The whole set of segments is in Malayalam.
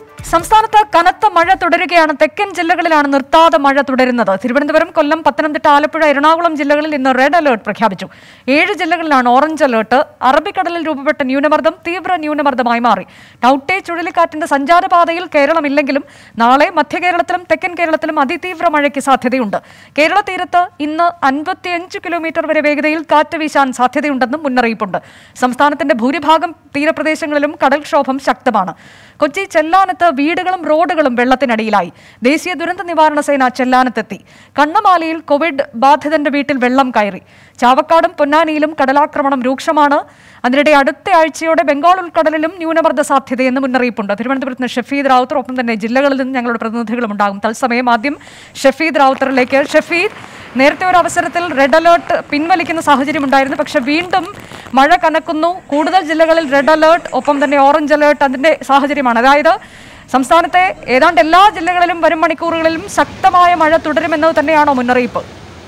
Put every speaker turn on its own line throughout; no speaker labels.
സംസ്ഥാനത്ത് കനത്ത മഴ തുടരുകയാണ് തെക്കൻ ജില്ലകളിലാണ് നിർത്താതെ മഴ തുടരുന്നത് തിരുവനന്തപുരം കൊല്ലം പത്തനംതിട്ട ആലപ്പുഴ എറണാകുളം ജില്ലകളിൽ ഇന്ന് റെഡ് അലേർട്ട് പ്രഖ്യാപിച്ചു ഏഴ് ജില്ലകളിലാണ് ഓറഞ്ച് അലേർട്ട് അറബിക്കടലിൽ രൂപപ്പെട്ട ന്യൂനമർദ്ദം തീവ്ര ന്യൂനമർദ്ദമായി മാറി ടൌട്ടെ ചുഴലിക്കാറ്റിന്റെ സഞ്ചാരപാതയിൽ കേരളമില്ലെങ്കിലും നാളെ മധ്യ കേരളത്തിലും തെക്കൻ കേരളത്തിലും അതിതീവ്ര മഴയ്ക്ക് സാധ്യതയുണ്ട് കേരള തീരത്ത് ഇന്ന് അൻപത്തിയഞ്ച് കിലോമീറ്റർ വരെ വേഗതയിൽ കാറ്റ് വീശാൻ സാധ്യതയുണ്ടെന്നും മുന്നറിയിപ്പുണ്ട് സംസ്ഥാനത്തിന്റെ ഭൂരിഭാഗം തീരപ്രദേശങ്ങളിലും കടൽക്ഷോഭം ശക്തമാണ് കൊച്ചി ചെല്ലാനത്ത് വീടുകളും റോഡുകളും വെള്ളത്തിനടിയിലായി ദേശീയ ദുരന്ത നിവാരണ സേന ചെല്ലാനത്തെത്തി കണ്ണമാലിയിൽ കോവിഡ് ബാധിതന്റെ വീട്ടിൽ വെള്ളം കയറി ചാവക്കാടും പൊന്നാനിയിലും കടലാക്രമണം രൂക്ഷമാണ് അതിനിടെ അടുത്ത ആഴ്ചയോടെ ബംഗാൾ ഉൾക്കടലിലും ന്യൂനമർദ്ദ സാധ്യതയെന്ന് മുന്നറിയിപ്പുണ്ട് തിരുവനന്തപുരത്ത് നിന്ന് ഷഫീദ് റാവുത്തർ ഒപ്പം തന്നെ ജില്ലകളിൽ നിന്ന് ഞങ്ങളുടെ പ്രതിനിധികളും ഉണ്ടാകും തത്സമയം ആദ്യം ഷഫീദ് റാവുത്തറിലേക്ക് ഷഫീദ് നേരത്തെ ഒരു അവസരത്തിൽ റെഡ് അലേർട്ട് പിൻവലിക്കുന്ന സാഹചര്യം ഉണ്ടായിരുന്നു പക്ഷെ വീണ്ടും മഴ കനക്കുന്നു കൂടുതൽ ജില്ലകളിൽ റെഡ് അലേർട്ട് ഒപ്പം തന്നെ ഓറഞ്ച് അലേർട്ട് അതിന്റെ സാഹചര്യമാണ് അതായത് സംസ്ഥാനത്തെ ഏതാണ്ട് എല്ലാ ജില്ലകളിലും വരും മണിക്കൂറുകളിലും ശക്തമായ മഴ തുടരുമെന്നത് തന്നെയാണോ മുന്നറിയിപ്പ്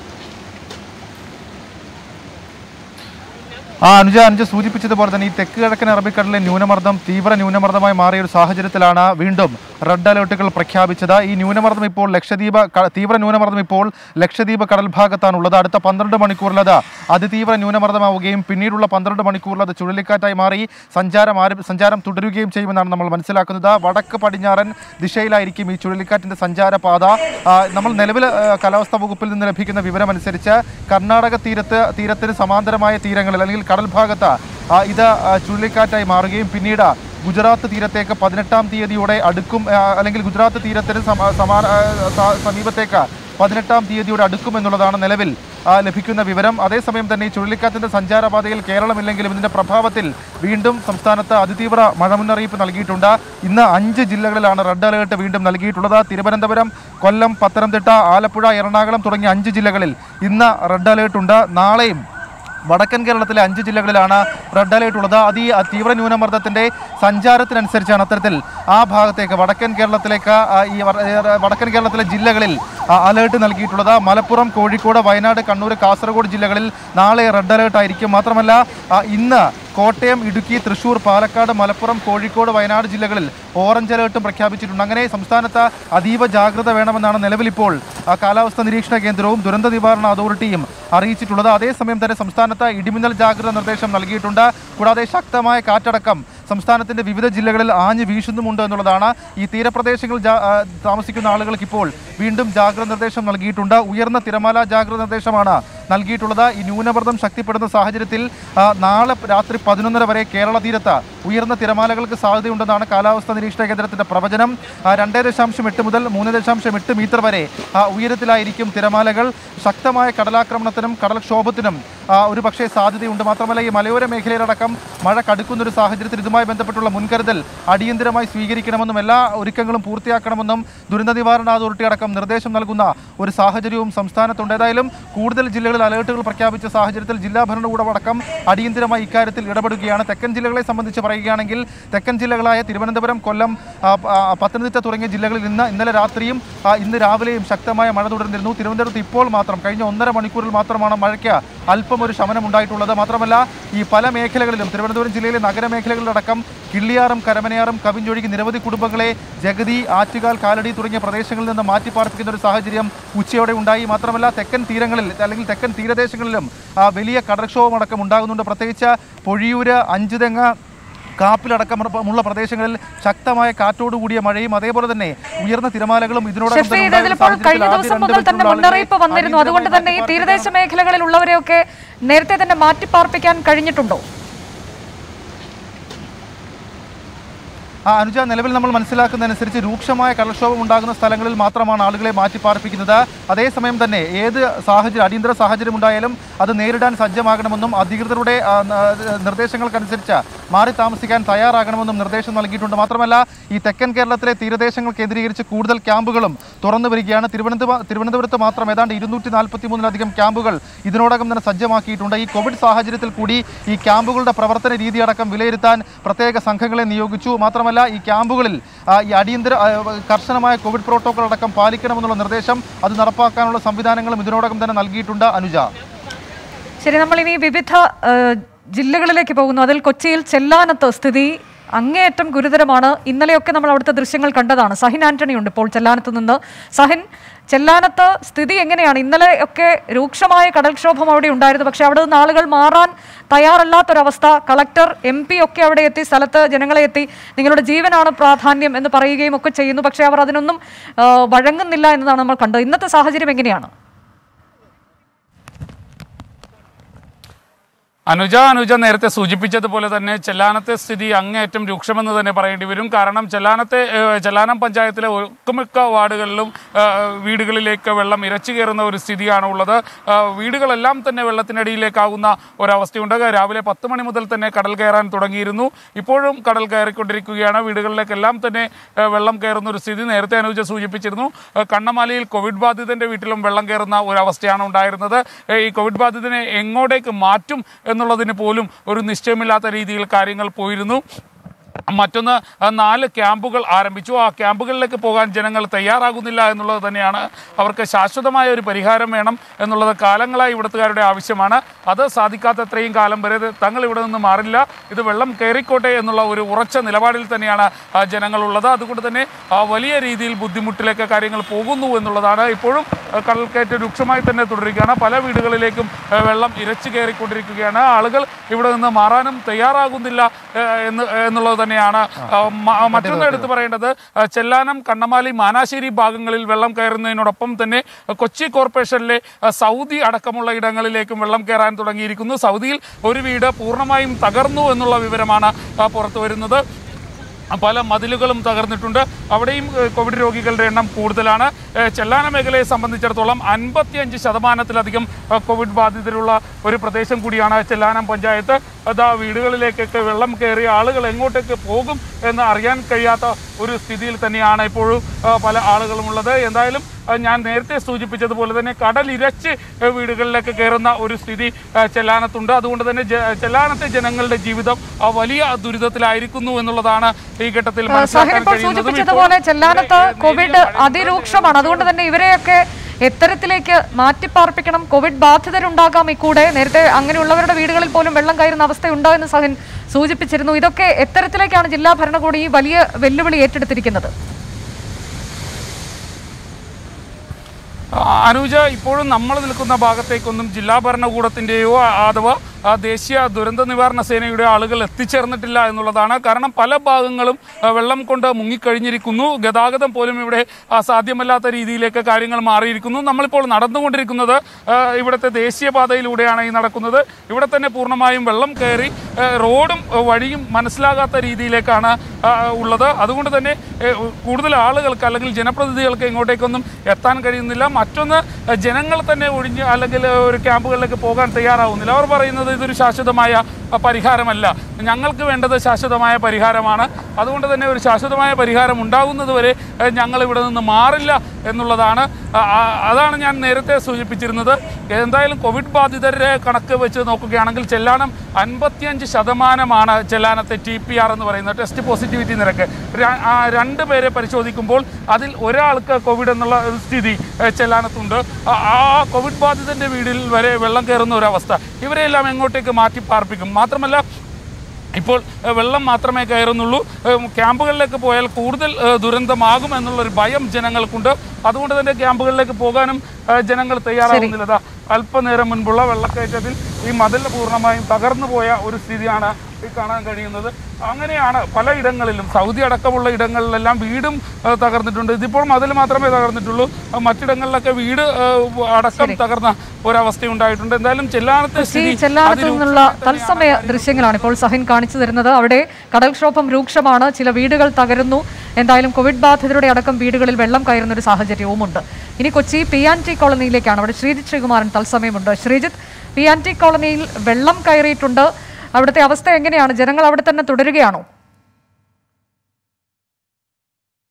ആ അനുജ അനുജ സൂചിപ്പിച്ചതുപോലെ തന്നെ ഈ തെക്ക് കിഴക്കൻ അറബിക്കടലിലെ ന്യൂനമർദ്ദം തീവ്ര ന്യൂനമർദ്ദമായി മാറിയ ഒരു സാഹചര്യത്തിലാണ് വീണ്ടും റെഡ് അലേർട്ടുകൾ പ്രഖ്യാപിച്ചത് ഈ ന്യൂനമർദ്ദം ഇപ്പോൾ ലക്ഷദ്വീപ് ക- തീവ്ര ന്യൂനമർദ്ദം ഇപ്പോൾ ലക്ഷദ്വീപ് കടൽ ഭാഗത്താണുള്ളത് അടുത്ത പന്ത്രണ്ട് മണിക്കൂറിൽ അത് അതിതീവ്ര ന്യൂനമർദ്ദമാവുകയും പിന്നീടുള്ള പന്ത്രണ്ട് മണിക്കൂറിൽ അത് ചുഴലിക്കാറ്റായി മാറി സഞ്ചാരം ആരം സഞ്ചാരം തുടരുകയും ചെയ്യുമെന്നാണ് നമ്മൾ മനസ്സിലാക്കുന്നത് വടക്ക് പടിഞ്ഞാറൻ ദിശയിലായിരിക്കും ഈ ചുഴലിക്കാറ്റിന്റെ സഞ്ചാരപാത ആ, നമ്മൾ നിലവിൽ ആ, കാലാവസ്ഥാ വകുപ്പിൽ നിന്ന് ലഭിക്കുന്ന വിവരമനുസരിച്ച് കർണാടക തീരത്ത് തീരത്തിന് സമാന്തരമായ തീരങ്ങളിൽ അല്ലെങ്കിൽ കടൽ ഭാഗത്ത് ആ, ഇത് ആ, ചുഴലിക്കാറ്റായി മാറുകയും പിന്നീട് ഗുജറാത്ത് തീരത്തേക്ക് പതിനെട്ടാം തീയതിയോടെ അടുക്കും ആ, അല്ലെങ്കിൽ ഗുജറാത്ത് തീരത്തിന് സമ- സമാന ആ, സ- സമീപത്തേക്ക് പതിനെട്ടാം തീയതിയോടെ അടുക്കും എന്നുള്ളതാണ് നിലവിൽ ആ, ലഭിക്കുന്ന വിവരം അതേസമയം തന്നെ ഈ ചുഴലിക്കാറ്റിന്റെ സഞ്ചാരപാതയിൽ കേരളമില്ലെങ്കിലും ഇതിന്റെ പ്രഭാവത്തിൽ വീണ്ടും സംസ്ഥാനത്ത് അതിതീവ്ര മഴ മുന്നറിയിപ്പ് നൽകിയിട്ടുണ്ട് ഇന്ന് അഞ്ച് ജില്ലകളിലാണ് റെഡ് അലേർട്ട് വീണ്ടും നൽകിയിട്ടുള്ളത് തിരുവനന്തപുരം കൊല്ലം പത്തനംതിട്ട ആലപ്പുഴ എറണാകുളം തുടങ്ങിയ അഞ്ച് ജില്ലകളിൽ ഇന്ന് റെഡ് അലേർട്ട് ഉണ്ട് നാളെയും വടക്കൻ കേരളത്തിലെ അഞ്ച് ജില്ലകളിലാണ് റെഡ് അലേർട്ട് ഉള്ളത് അത് ഈ തീവ്ര ന്യൂനമർദ്ദത്തിന്റെ സഞ്ചാരത്തിനനുസരിച്ചാണ് അത്തരത്തിൽ ആ ഭാഗത്തേക്ക് വടക്കൻ കേരളത്തിലേക്ക് ആ, ഈ വ- ഏ, വടക്കൻ കേരളത്തിലെ ജില്ലകളിൽ ആ, അലേർട്ട് നൽകിയിട്ടുള്ളത് മലപ്പുറം കോഴിക്കോട് വയനാട് കണ്ണൂർ കാസർഗോഡ് ജില്ലകളിൽ നാളെ റെഡ് അലേർട്ട് ആയിരിക്കും മാത്രമല്ല ആ, ഇന്ന് കോട്ടയം ഇടുക്കി തൃശൂർ പാലക്കാട് മലപ്പുറം കോഴിക്കോട് വയനാട് ജില്ലകളിൽ ഓറഞ്ച് അലേർട്ടും പ്രഖ്യാപിച്ചിട്ടുണ്ട് അങ്ങനെ സംസ്ഥാനത്ത് അതീവ ജാഗ്രത വേണമെന്നാണ് നിലവിലിപ്പോൾ ആ, കാലാവസ്ഥാ നിരീക്ഷണ കേന്ദ്രവും ദുരന്ത നിവാരണ അതോറിറ്റിയും അറിയിച്ചിട്ടുള്ളത് അതേസമയം തന്നെ സംസ്ഥാനത്ത് ഇടിമിന്നൽ ജാഗ്രത നിർദ്ദേശം നൽകിയിട്ടുണ്ട് കൂടാതെ ശക്തമായ കാറ്റടക്കം സംസ്ഥാനത്തിന്റെ വിവിധ ജില്ലകളിൽ ആഞ്ഞു വീശുന്നുമുണ്ട് എന്നുള്ളതാണ് ഈ തീരപ്രദേശങ്ങളിൽ ജാ- ആ, താമസിക്കുന്ന ആളുകൾക്ക് ഇപ്പോൾ വീണ്ടും ജാഗ്രത നിർദ്ദേശം നൽകിയിട്ടുണ്ട് ഉയർന്ന തിരമാല ജാഗ്രത നിർദ്ദേശമാണ് നൽകിയിട്ടുള്ളത് ഈ ന്യൂനമർദ്ദം ശക്തിപ്പെടുന്ന സാഹചര്യത്തിൽ ആ, നാളെ രാത്രി പതിനൊന്നര വരെ കേരള തീരത്ത് ഉയർന്ന തിരമാലകൾക്ക് സാധ്യതയുണ്ടെന്നാണ് കാലാവസ്ഥാ നിരീക്ഷണ കേന്ദ്രത്തിന്റെ പ്രവചനം ആ, രണ്ടേ ദശാംശം എട്ട് മുതൽ മൂന്ന് ദശാംശം എട്ട് മീറ്റർ വരെ ആ, ഉയരത്തിലായിരിക്കും തിരമാലകൾ ശക്തമായ കടലാക്രമണത്തിനും കടൽക്ഷോഭത്തിനും ആ, ഒരു പക്ഷേ സാധ്യതയുണ്ട് മാത്രമല്ല ഈ മലയോര മേഖലയിലടക്കം മഴ കടുക്കുന്ന ഒരു സാഹചര്യത്തിൽ ഇതുമായി ബന്ധപ്പെട്ടുള്ള മുൻകരുതൽ അടിയന്തരമായി സ്വീകരിക്കണമെന്നും എല്ലാ ഒരുക്കങ്ങളും പൂർത്തിയാക്കണമെന്നും ദുരന്ത നിവാരണ അതോറിറ്റി അടക്കം നിർദ്ദേശം നൽകുന്ന ഒരു സാഹചര്യവും സംസ്ഥാനത്തുണ്ട് ഏതായാലും കൂടുതൽ ജില്ലകളിൽ അലേർട്ടുകൾ പ്രഖ്യാപിച്ച സാഹചര്യത്തിൽ ജില്ലാ ഭരണകൂടം അടക്കം അടിയന്തരമായി ഇക്കാര്യത്തിൽ ഇടപെടുകയാണ് തെക്കൻ ജില്ലകളെ സംബന്ധിച്ച് പറയുകയാണെങ്കിൽ തെക്കൻ ജില്ലകളായ തിരുവനന്തപുരം കൊല്ലം ആ, ആ, പത്തനംതിട്ട തുടങ്ങിയ ജില്ലകളിൽ ഇന്ന് ഇന്നലെ രാത്രിയും ആ, ഇന്ന് രാവിലെയും ശക്തമായ മഴ തുടർന്നിരുന്നു തിരുവനന്തപുരത്ത് ഇപ്പോൾ മാത്രം കഴിഞ്ഞ ഒന്നര മണിക്കൂറിൽ മാത്രമാണ് മഴയ്ക്ക് അല്പം ഒരു ശമനം ഉണ്ടായിട്ടുള്ളത് മാത്രമല്ല ഈ പല മേഖലകളിലും തിരുവനന്തപുരം ജില്ലയിലെ നഗരമേഖലകളിലടക്കം കിള്ളിയാറും കരമനയാറും കവിഞ്ഞൊഴുകി നിരവധി കുടുംബങ്ങളെ ജഗതി ആറ്റുകാൽ കാലടി തുടങ്ങിയ പ്രദേശങ്ങളിൽ നിന്ന് മാറ്റിപ്പാർപ്പിക്കുന്ന ഒരു സാഹചര്യം ഉച്ചയോടെ ഉണ്ടായി മാത്രമല്ല തെക്കൻ തീരങ്ങളിൽ അല്ലെങ്കിൽ തെക്കൻ തീരദേശങ്ങളിലും ആ, വലിയ കടൽക്ഷോഭമടക്കം ഉണ്ടാകുന്നുണ്ട് പ്രത്യേകിച്ച് പൊഴിയൂര് അഞ്ചുതെങ്ങ് കാപ്പിലടക്കമുള്ള പ്രദേശങ്ങളിൽ ശക്തമായ കാറ്റോടുകൂടിയ മഴയും അതേപോലെ തന്നെ ഉയർന്ന തിരമാലകളും ഇതിനോടകം തന്നെ
ഷഫീദ്
ഉണ്ടായ
ഇതിലിപ്പോൾ
സാഹചര്യത്തിൽ
കഴിഞ്ഞ
ആദ്യ
ദിവസം
രണ്ട്
മുതൽ തന്നെ
ബെൽറ്റിലുള്ള
മുന്നറിയിപ്പ്
ആളുകളെ
വന്നിരുന്നു അതുകൊണ്ട് തന്നെ ഈ
അടിയന്തരമായി
തീരദേശ മേഖലകളിൽ ഉള്ളവരെയൊക്കെ നേരത്തെ തന്നെ മാറ്റിപ്പാർപ്പിക്കാൻ കഴിഞ്ഞിട്ടുണ്ടോ
ആ അനുജ നിലവിൽ നമ്മൾ മനസ്സിലാക്കുന്നതനുസരിച്ച് രൂക്ഷമായ കടൽക്ഷോഭം ഉണ്ടാകുന്ന സ്ഥലങ്ങളിൽ മാത്രമാണ് ആളുകളെ മാറ്റിപ്പാർപ്പിക്കുന്നത് അതേസമയം തന്നെ ഏത് സാഹചര്യം അടിയന്തര സാഹചര്യം ഉണ്ടായാലും അത് നേരിടാൻ സജ്ജമാകണമെന്നും അധികൃതരുടെ ആ, ന- നിർദ്ദേശങ്ങൾക്കനുസരിച്ച് മാറി താമസിക്കാൻ തയ്യാറാകണമെന്നും നിർദ്ദേശം നൽകിയിട്ടുണ്ട് മാത്രമല്ല ഈ തെക്കൻ കേരളത്തിലെ തീരദേശങ്ങൾ കേന്ദ്രീകരിച്ച് കൂടുതൽ ക്യാമ്പുകളും തുറന്നു വരികയാണ് തിരുവനന്തപുരം തിരുവനന്തപുരത്ത് മാത്രം ഏതാണ്ട് ഇരുന്നൂറ്റി നാൽപ്പത്തി മൂന്നിലധികം ക്യാമ്പുകൾ ഇതിനോടകം തന്നെ സജ്ജമാക്കിയിട്ടുണ്ട് ഈ കോവിഡ് സാഹചര്യത്തിൽ കൂടി ഈ ക്യാമ്പുകളുടെ പ്രവർത്തന രീതി അടക്കം വിലയിരുത്താൻ പ്രത്യേക സംഘങ്ങളെ നിയോഗിച്ചു മാത്രമല്ല ഈ ക്യാമ്പുകളിൽ ആ, ഈ അടിയന്തര ആ, കർശനമായ കോവിഡ് പ്രോട്ടോകോൾ അടക്കം പാലിക്കണമെന്നുള്ള നിർദ്ദേശം അത് നടപ്പാക്കാനുള്ള സംവിധാനങ്ങളും ഇതിനോടകം തന്നെ നൽകിയിട്ടുണ്ട് അനുജ
ശരി നമ്മൾ ഇനി വിവിധ ഏഹ്, ജില്ലകളിലേക്ക് പോകുന്നു അതിൽ കൊച്ചിയിൽ ചെല്ലാനത്ത് സ്ഥിതി അങ്ങേയറ്റം ഗുരുതരമാണ് ഇന്നലെയൊക്കെ നമ്മൾ അവിടുത്തെ ദൃശ്യങ്ങൾ കണ്ടതാണ് സഹിൻ ആന്റണി ഉണ്ട് ഇപ്പോൾ ചെല്ലാനത്ത് നിന്ന് സഹിൻ ചെല്ലാനത്ത് സ്ഥിതി എങ്ങനെയാണ് ഇന്നലെ ഒക്കെ രൂക്ഷമായ കടൽക്ഷോഭം അവിടെ ഉണ്ടായിരുന്നു പക്ഷേ അവിടെ നിന്ന് ആളുകൾ മാറാൻ തയ്യാറല്ലാത്തൊരവസ്ഥ കളക്ടർ എം പി ഒക്കെ അവിടെ എത്തി സ്ഥലത്ത് ജനങ്ങളെ എത്തി നിങ്ങളുടെ ജീവനാണ് പ്രാധാന്യം എന്ന് പറയുകയും ഒക്കെ ചെയ്യുന്നു പക്ഷേ അവർ അതിനൊന്നും ആ, വഴങ്ങുന്നില്ല എന്നതാണ് നമ്മൾ കണ്ടത് ഇന്നത്തെ സാഹചര്യം എങ്ങനെയാണ്
അനുജ അനുജ നേരത്തെ സൂചിപ്പിച്ചതുപോലെ തന്നെ ചെല്ലാനത്തെ സ്ഥിതി അങ്ങേയറ്റം രൂക്ഷമെന്ന് തന്നെ പറയേണ്ടി വരും കാരണം ചെല്ലാനത്തെ ഏഹ്, ചെല്ലാനം പഞ്ചായത്തിലെ ഒട്ടുമിക്ക വാർഡുകളിലും ഏഹ്, വീടുകളിലേക്ക് വെള്ളം ഇരച്ചു കയറുന്ന ഒരു സ്ഥിതിയാണ് ഉള്ളത് ഏഹ്, വീടുകളെല്ലാം തന്നെ വെള്ളത്തിനടിയിലേക്കാകുന്ന ഒരവസ്ഥയുണ്ട് രാവിലെ പത്ത് മണി മുതൽ തന്നെ കടൽ കയറാൻ തുടങ്ങിയിരുന്നു ഇപ്പോഴും കടൽ കയറിക്കൊണ്ടിരിക്കുകയാണ് വീടുകളിലേക്കെല്ലാം തന്നെ ഏഹ്, വെള്ളം കയറുന്ന ഒരു സ്ഥിതി നേരത്തെ അനുജ സൂചിപ്പിച്ചിരുന്നു ഏഹ്, കണ്ണമാലിയിൽ കോവിഡ് ബാധിതന്റെ വീട്ടിലും വെള്ളം കയറുന്ന ഒരു അവസ്ഥയാണ് ഉണ്ടായിരുന്നത് ഏഹ്, ഈ കോവിഡ് ബാധിതനെ എങ്ങോട്ടേക്ക് മാറ്റും എന്നുള്ളതിന് പോലും ഒരു നിശ്ചയമില്ലാത്ത രീതിയിൽ കാര്യങ്ങൾ പോയിരുന്നു മറ്റൊന്ന് ആ, നാല് ക്യാമ്പുകൾ ആരംഭിച്ചു ആ ക്യാമ്പുകളിലേക്ക് പോകാൻ ജനങ്ങൾ തയ്യാറാകുന്നില്ല എന്നുള്ളത് തന്നെയാണ് അവർക്ക് ശാശ്വതമായ ഒരു പരിഹാരം വേണം എന്നുള്ളത് കാലങ്ങളായി ഇവിടുത്തുകാരുടെ ആവശ്യമാണ് അത് സാധിക്കാത്തത്രയും കാലം വരെ ഇത് തങ്ങൾ ഇവിടെ നിന്ന് മാറില്ല ഇത് വെള്ളം കയറിക്കോട്ടെ എന്നുള്ള ഒരു ഉറച്ച നിലപാടിൽ തന്നെയാണ് ആ, ജനങ്ങളുള്ളത് അതുകൊണ്ട് തന്നെ ആ, വലിയ രീതിയിൽ ബുദ്ധിമുട്ടിലേക്ക് കാര്യങ്ങൾ പോകുന്നു എന്നുള്ളതാണ് ഇപ്പോഴും ആ, കടൽക്കയറ്റം രൂക്ഷമായി തന്നെ തുടരുകയാണ് പല വീടുകളിലേക്കും ആ, വെള്ളം ഇരച്ചു കയറിക്കൊണ്ടിരിക്കുകയാണ് ആളുകൾ ഇവിടെ നിന്ന് മാറാനും തയ്യാറാകുന്നില്ല ആ, എന്ന് എന്നുള്ളത് തന്നെയാണ് ആ, മ- മറ്റൊന്ന് എടുത്തു പറയേണ്ടത് ആ, ചെല്ലാനം കണ്ണമാലി മാനാശ്ശേരി ഭാഗങ്ങളിൽ വെള്ളം കയറുന്നതിനോടൊപ്പം തന്നെ കൊച്ചി കോർപ്പറേഷനിലെ ആ, സൗദി അടക്കമുള്ള ഇടങ്ങളിലേക്കും വെള്ളം കയറാൻ തുടങ്ങിയിരിക്കുന്നു സൗദിയിൽ ഒരു വീട് പൂർണ്ണമായും തകർന്നു എന്നുള്ള വിവരമാണ് ആ, പുറത്തു വരുന്നത് പല മതിലുകളും തകർന്നിട്ടുണ്ട് അവിടെയും ഏഹ്, കോവിഡ് രോഗികളുടെ എണ്ണം കൂടുതലാണ് ഏഹ്, ചെല്ലാന മേഖലയെ സംബന്ധിച്ചിടത്തോളം അൻപത്തിയഞ്ച് ശതമാനത്തിലധികം ഏഹ്, കോവിഡ് ബാധിതരുള്ള ഒരു പ്രദേശം കൂടിയാണ് ചെല്ലാനം പഞ്ചായത്ത് അതാ വീടുകളിലേക്കൊക്കെ വെള്ളം കയറി ആളുകൾ എങ്ങോട്ടേക്ക് പോകും എന്ന് അറിയാൻ കഴിയാത്ത ഒരു സ്ഥിതിയിൽ തന്നെയാണ് ഇപ്പോഴും ഏഹ്, പല ആളുകളും ഉള്ളത് എന്തായാലും ഏഹ്, ഞാൻ നേരത്തെ സൂചിപ്പിച്ചതുപോലെ തന്നെ കടലിരച്ച് ഏഹ്, വീടുകളിലേക്ക് കയറുന്ന ഒരു സ്ഥിതി ഏഹ്, ചെല്ലാനത്തുണ്ട് അതുകൊണ്ട് തന്നെ ജ- ചെല്ലാനത്തെ ജനങ്ങളുടെ ജീവിതം ആ വലിയ ദുരിതത്തിലായിരിക്കുന്നു എന്നുള്ളതാണ് ഈ ഘട്ടത്തിൽ
സഹിൻ
മനസ്സിലാക്കാൻ
ഇപ്പോൾ
കഴിയുന്നതും.
സൂചിപ്പിച്ചതുപോലെ
ഇപ്പോൾ
ചെല്ലാനത്ത്
ഇവിടെ
കോവിഡ്
നേരിയ
അതിരൂക്ഷമാണ് അതുകൊണ്ട് തന്നെ ഇവരെയൊക്കെ എത്തരത്തിലേക്ക് മാറ്റിപ്പാർപ്പിക്കണം കോവിഡ് ബാധിതരുണ്ടാകാം ഇക്കൂടെ നേരത്തെ അങ്ങനെയുള്ളവരുടെ വീടുകളിൽ പോലും വെള്ളം കയറുന്ന അവസ്ഥയുണ്ടോ എന്ന് സഹിൻ സൂചിപ്പിച്ചിരുന്നു ഇതൊക്കെ എത്തരത്തിലേക്കാണ് ജില്ലാ ഭരണകൂടം ഈ വലിയ വെല്ലുവിളി ഏറ്റെടുത്തിരിക്കുന്നത്
ആ, അനുജ ഇപ്പോഴും നമ്മൾ നിൽക്കുന്ന ഭാഗത്തേക്കൊന്നും ജില്ലാ ഭരണകൂടത്തിൻ്റെയോ അഥവാ ആ, ദേശീയ ദുരന്ത നിവാരണ സേനയുടെ ആളുകൾ എത്തിച്ചേർന്നിട്ടില്ല എന്നുള്ളതാണ് കാരണം പല ഭാഗങ്ങളും ആ, വെള്ളം കൊണ്ട് മുങ്ങിക്കഴിഞ്ഞിരിക്കുന്നു ഗതാഗതം പോലും ഇവിടെ ആ, സാധ്യമല്ലാത്ത രീതിയിലേക്ക് കാര്യങ്ങൾ മാറിയിരിക്കുന്നു നമ്മളിപ്പോൾ നടന്നുകൊണ്ടിരിക്കുന്നത് ആ, ഇവിടുത്തെ ദേശീയപാതയിലൂടെയാണ് ഈ നടക്കുന്നത് ഇവിടെ തന്നെ പൂർണ്ണമായും വെള്ളം കയറി ആ, റോഡും ആ, വഴിയും മനസ്സിലാകാത്ത രീതിയിലേക്കാണ് ആ, ഉള്ളത് അതുകൊണ്ട് തന്നെ ഏ, കൂടുതൽ ആളുകൾക്ക് അല്ലെങ്കിൽ ജനപ്രതിനിധികൾക്ക് ഇങ്ങോട്ടേക്കൊന്നും എത്താൻ കഴിയുന്നില്ല മറ്റൊന്ന് ആ, ജനങ്ങൾ തന്നെ ഒഴിഞ്ഞ് അല്ലെങ്കിൽ ഒരു ക്യാമ്പുകളിലേക്ക് പോകാൻ തയ്യാറാവുന്നില്ല അവർ പറയുന്നത് ഇതൊരു ശാശ്വതമായ ആ, പരിഹാരമല്ല ഞങ്ങൾക്ക് വേണ്ടത് ശാശ്വതമായ പരിഹാരമാണ് അതുകൊണ്ട് തന്നെ ഒരു ശാശ്വതമായ പരിഹാരം ഉണ്ടാകുന്നതുവരെ ഏ, ഞങ്ങൾ ഇവിടെ നിന്ന് മാറില്ല എന്നുള്ളതാണ് ആ, ആ, അതാണ് ഞാൻ നേരത്തെ സൂചിപ്പിച്ചിരുന്നത് എന്തായാലും കോവിഡ് ബാധിതരുടെ കണക്ക് വെച്ച് നോക്കുകയാണെങ്കിൽ ചെല്ലാനം അൻപത്തിയഞ്ച് ശതമാനമാണ് ചെല്ലാനത്തെ ടി പി ആർ എന്ന് പറയുന്നത് ടെസ്റ്റ് പോസിറ്റിവിറ്റി നിരക്ക് ര- ആ, രണ്ട് പേരെ പരിശോധിക്കുമ്പോൾ അതിൽ ഒരാൾക്ക് കോവിഡ് എന്നുള്ള ഒരു സ്ഥിതി ഏ, ചെല്ലാനത്തുണ്ട് ആ ആ കോവിഡ് ബാധിതന്റെ വീടിൽ വരെ വെള്ളം കയറുന്ന ഒരു അവസ്ഥ ഇവരെല്ലാം എങ്ങോട്ടേക്ക് മാറ്റി പാർപ്പിക്കും മാത്രമല്ല ഇപ്പോൾ ഏഹ്, വെള്ളം മാത്രമേ കയറുന്നുള്ളൂ ഏഹ്, ക്യാമ്പുകളിലേക്ക് പോയാൽ കൂടുതൽ ഏഹ്, ദുരന്തമാകും എന്നുള്ളൊരു ഭയം ജനങ്ങൾക്കുണ്ട് അതുകൊണ്ട് തന്നെ ക്യാമ്പുകളിലേക്ക് പോകാനും ഏഹ്, ജനങ്ങൾ തയ്യാറാകുന്നില്ല ദാ അല്പനേരം മുൻപുള്ള വെള്ളക്കയറ്റത്തിൽ ഈ മതിൽ പൂർണ്ണമായും തകർന്നു പോയ ഒരു സ്ഥിതിയാണ് ഈ കാണാൻ കഴിയുന്നത് അങ്ങനെയാണ് പലയിടങ്ങളിലും സൗദി അടക്കമുള്ള ഇടങ്ങളിലെല്ലാം വീടും ഏഹ്, തകർന്നിട്ടുണ്ട് ഇതിപ്പോൾ മതിൽ മാത്രമേ തകർന്നിട്ടുള്ളൂ ഏഹ്, മറ്റിടങ്ങളിലൊക്കെ വീട് ഏഹ്, അടക്കം തകർന്ന ഒരവസ്ഥയുണ്ടായിട്ടുണ്ട് എന്തായാലും ചെല്ലാനത്തെ
ഈ
സ്ഥിതി
ചെല്ലാനത്ത്
അതിരൂക്ഷമായി
നിന്നുള്ള
തന്നെയാണ്
തത്സമയ ദൃശ്യങ്ങളാണ് ഇപ്പോൾ സഹിൻ കാണിച്ചു തരുന്നത് അവിടെ കടൽക്ഷോഭം രൂക്ഷമാണ് ചില വീടുകൾ തകരുന്നു എന്തായാലും കോവിഡ് ബാധിതരുടെ അടക്കം വീടുകളിൽ വെള്ളം കയറുന്ന ഒരു സാഹചര്യവുമുണ്ട് ഇനി കൊച്ചി പി ആൻ ടി കോളനിയിലേക്കാണ് അവിടെ ശ്രീജിത്ത് ശ്രീകുമാരൻ തത്സമയമുണ്ട് ശ്രീജിത്ത് പി ആൻ ടി കോളനിയിൽ വെള്ളം കയറിയിട്ടുണ്ട് അവിടുത്തെ അവസ്ഥ എങ്ങനെയാണ് ജനങ്ങൾ അവിടെ തന്നെ തുടരുകയാണോ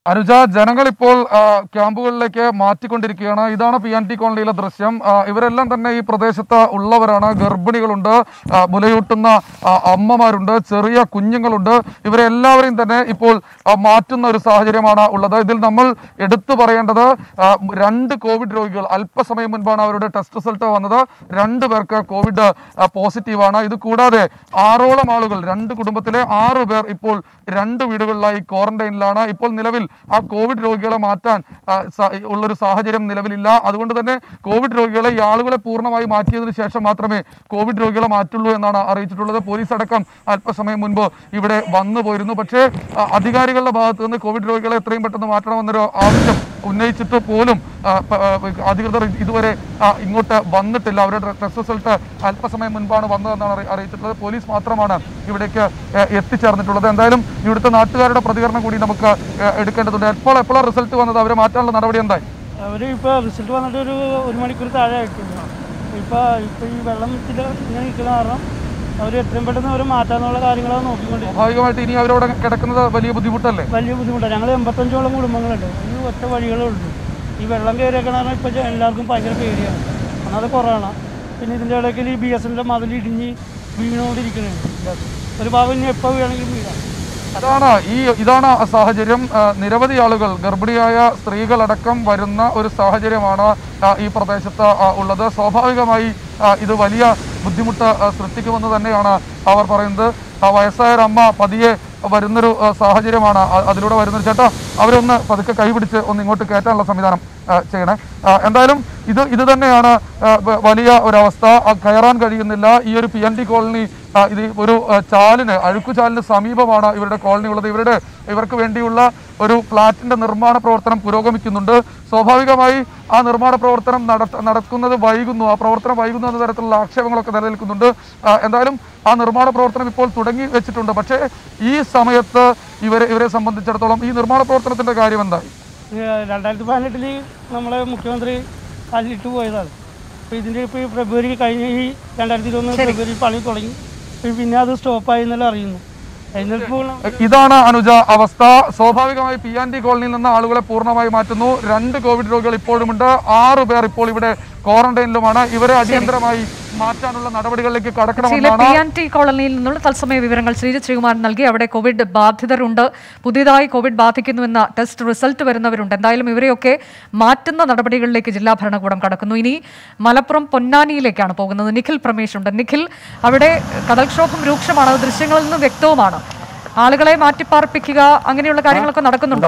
അനുജ ജനങ്ങൾ ഇപ്പോൾ ആ, ക്യാമ്പുകളിലേക്ക് മാറ്റിക്കൊണ്ടിരിക്കുകയാണ് ഇതാണ് പി എൻ ടി കോളനിയിലെ ദൃശ്യം ആ, ഇവരെല്ലാം തന്നെ ഈ പ്രദേശത്ത് ഉള്ളവരാണ് ഗർഭിണികളുണ്ട് ആ, മുലയൂട്ടുന്ന ആ, അമ്മമാരുണ്ട് ചെറിയ കുഞ്ഞുങ്ങളുണ്ട് ഇവരെ എല്ലാവരെയും തന്നെ ഇപ്പോൾ ആ, മാറ്റുന്ന ഒരു സാഹചര്യമാണ് ഉള്ളത് ഇതിൽ നമ്മൾ എടുത്തു പറയേണ്ടത് ആ, രണ്ട് കോവിഡ് രോഗികൾ അല്പസമയം മുൻപാണ് അവരുടെ ടെസ്റ്റ് റിസൾട്ട് വന്നത് രണ്ട് പേർക്ക് കോവിഡ് ആ, പോസിറ്റീവാണ് ഇത് കൂടാതെ ആറോളം ആളുകൾ രണ്ട് കുടുംബത്തിലെ ആറ് പേർ ഇപ്പോൾ രണ്ട് വീടുകളിലായി ക്വാറന്റൈനിലാണ് ഇപ്പോൾ നിലവിൽ ആ കോവിഡ് രോഗികളെ മാറ്റാൻ ആ, സ- ഉള്ളൊരു സാഹചര്യം നിലവിലില്ല അതുകൊണ്ട് തന്നെ കോവിഡ് രോഗികളെ ഈ ആളുകളെ പൂർണ്ണമായി മാറ്റിയതിനു ശേഷം മാത്രമേ കോവിഡ് രോഗികളെ മാറ്റുള്ളൂ എന്നാണ് അറിയിച്ചിട്ടുള്ളത് പോലീസ് അടക്കം അല്പസമയം മുൻപ് ഇവിടെ വന്നു പോയിരുന്നു പക്ഷേ ആ, അധികാരികളുടെ ഭാഗത്ത് നിന്ന് കോവിഡ് രോഗികളെ എത്രയും പെട്ടെന്ന് മാറ്റണമെന്നൊരു ആവശ്യം ഉന്നയിച്ചിട്ട് പോലും ആ, പ- ആ, അധികൃതർ ഇതുവരെ ആ, ഇങ്ങോട്ട് വന്നിട്ടില്ല അവരുടെ ടെസ്റ്റ് റിസൾട്ട് അല്പസമയം മുൻപാണ് വന്നതെന്നാണ് അറി- അറിയിച്ചിട്ടുള്ളത് പോലീസ് മാത്രമാണ് ഇവിടേക്ക് ഏ, എത്തിച്ചേർന്നിട്ടുള്ളത് എന്തായാലും ഇവിടുത്തെ നാട്ടുകാരുടെ പ്രതികരണം കൂടി നമുക്ക് ഏ, എടുക്കേണ്ടതുണ്ട് എപ്പോൾ എപ്പോഴാണ് റിസൾട്ട് വന്നത് അവരെ മാറ്റാനുള്ള നടപടി എന്തായി
അവർ ഇപ്പോൾ റിസൾട്ട് വന്നിട്ട് ഒരു ഒരു മണിക്കൂർ താഴെ ആയിട്ടുണ്ട് ഇപ്പോൾ ഇപ്പോൾ ഈ വെള്ളം ഇതിൽ ഇങ്ങനെ നിൽക്കുന്ന കാരണം അവർ എത്രയും പെട്ടെന്ന് അവർ മാറ്റാന്നുള്ള കാര്യങ്ങളാണ് നോക്കിക്കൊണ്ടിരിക്കുന്നത്
സ്വാഭാവികമായിട്ട് ഇനി അവരവിടെ കിടക്കുന്നത് വലിയ ബുദ്ധിമുട്ടല്ലേ
വലിയ ബുദ്ധിമുട്ടാണ് ഞങ്ങൾ എൺപത്തഞ്ചോളം കുടുംബങ്ങളുണ്ട് ഈ ഒറ്റ വഴികളേ ഉള്ളൂ ഈ വെള്ളം കയറിയേക്കണ കാരണം ഇപ്പോൾ എല്ലാവർക്കും ഭയങ്കര പേടിയാണ് ഒന്നാമത് കൊറോണ പിന്നെ ഇതിൻ്റെ ഇടയ്ക്ക് ഈ ബി എസ് എൻ്റെ മതിൽ ഇടിഞ്ഞ് വീണുകൊണ്ടിരിക്കുന്നുണ്ട് ഒരു ഭാഗം ഇനി എപ്പോൾ വീണെങ്കിലും വീഴാം
ഇതാണ് ഈ ഇതാണ് ആ സാഹചര്യം ആ, നിരവധി ആളുകൾ ഗർഭിണിയായ സ്ത്രീകളടക്കം വരുന്ന ഒരു സാഹചര്യമാണ് ആ, ഈ പ്രദേശത്ത് ആ, ഉള്ളത് സ്വാഭാവികമായി ആ, ഇത് വലിയ ബുദ്ധിമുട്ട് ആ, സൃഷ്ടിക്കുമെന്ന് തന്നെയാണ് അവർ പറയുന്നത് ആ വയസ്സായ ഒരു അമ്മ പതിയെ വരുന്നൊരു ആ, സാഹചര്യമാണ് അ- അതിലൂടെ വരുന്നൊരു ചേട്ടാ അവരൊന്ന് പതുക്കെ കൈപിടിച്ച് ഒന്ന് ഇങ്ങോട്ട് കയറ്റാനുള്ള സംവിധാനം ആ, ചെയ്യണേ ആ, എന്തായാലും ഇത് ഇത് തന്നെയാണ് ആ, വ- വലിയ ഒരവസ്ഥ ആ, കയറാൻ കഴിയുന്നില്ല ഈ ഒരു പി എൻ ടി കോളനി ആ, ഇത് ഒരു ആ, ചാലിന് അഴുക്കുചാലിന് സമീപമാണ് ഇവരുടെ കോളനി ഉള്ളത് ഇവരുടെ ഇവർക്ക് വേണ്ടിയുള്ള ഒരു ഫ്ളാറ്റിന്റെ നിർമ്മാണ പ്രവർത്തനം പുരോഗമിക്കുന്നുണ്ട് സ്വാഭാവികമായി ആ നിർമ്മാണ പ്രവർത്തനം നടത്ത നടക്കുന്നത് വൈകുന്നു ആ പ്രവർത്തനം വൈകുന്നു എന്ന തരത്തിലുള്ള ആക്ഷേപങ്ങളൊക്കെ നിലനിൽക്കുന്നുണ്ട് ആ, എന്തായാലും ആ നിർമ്മാണ പ്രവർത്തനം ഇപ്പോൾ തുടങ്ങി വെച്ചിട്ടുണ്ട് പക്ഷേ ഈ സമയത്ത് ഇവരെ ഇവരെ സംബന്ധിച്ചിടത്തോളം ഈ നിർമ്മാണ പ്രവർത്തനത്തിന്റെ കാര്യം എന്തായി
രണ്ടായിരത്തി പതിനെട്ടിൽ നമ്മളെ മുഖ്യമന്ത്രി കല്ലിട്ട് പോയതാണ് അപ്പോൾ ഇതിൻ്റെ ഇപ്പോൾ ഈ ഫെബ്രുവരി കഴിഞ്ഞ ഈ രണ്ടായിരത്തി ഇരുപത്തൊന്ന് ഫെബ്രുവരി പണി തുടങ്ങി ഇപ്പൊ പിന്നെ അത് സ്റ്റോപ്പായി എന്നല്ല അറിയുന്നു എന്നിട്ടിപ്പോൾ
ഇതാണ് അനുജ അവസ്ഥ സ്വാഭാവികമായി പി ആൻഡ് ഡി കോളനിയിൽ നിന്ന് ആളുകളെ പൂർണ്ണമായി മാറ്റുന്നു രണ്ട് കോവിഡ് രോഗികൾ ഇപ്പോഴുമുണ്ട് ആറ് പേർ ഇപ്പോൾ ഇവിടെ ക്വാറന്റൈനിലുമാണ് ഇവരെ അടിയന്തരമായി മാറ്റാനുള്ള നടപടികളിലേക്ക്
കൊച്ചിയിലെ
കടക്കണമെന്നാണ്
പി ആൻ ടി കോളനിയിൽ നിന്നുള്ള തത്സമയ വിവരങ്ങൾ ശ്രീജ ശ്രീകുമാർ നൽകി അവിടെ കോവിഡ് ബാധിതരുണ്ട് പുതിയതായി കോവിഡ് ബാധിക്കുന്നുവെന്ന ടെസ്റ്റ് റിസൾട്ട് വരുന്നവരുണ്ട് എന്തായാലും ഇവരെയൊക്കെ മാറ്റുന്ന നടപടികളിലേക്ക് ജില്ലാ ഭരണകൂടം കടക്കുന്നു ഇനി മലപ്പുറം പൊന്നാനിയിലേക്കാണ് പോകുന്നത് നിഖിൽ പ്രമേഷ് ഉണ്ട് നിഖിൽ അവിടെ കടൽക്ഷോഭം രൂക്ഷമാണ് അത് ദൃശ്യങ്ങളിൽ നിന്ന് വ്യക്തവുമാണ് ആളുകളെ മാറ്റിപ്പാർപ്പിക്കുക അങ്ങനെയുള്ള കാര്യങ്ങളൊക്കെ നടക്കുന്നുണ്ടോ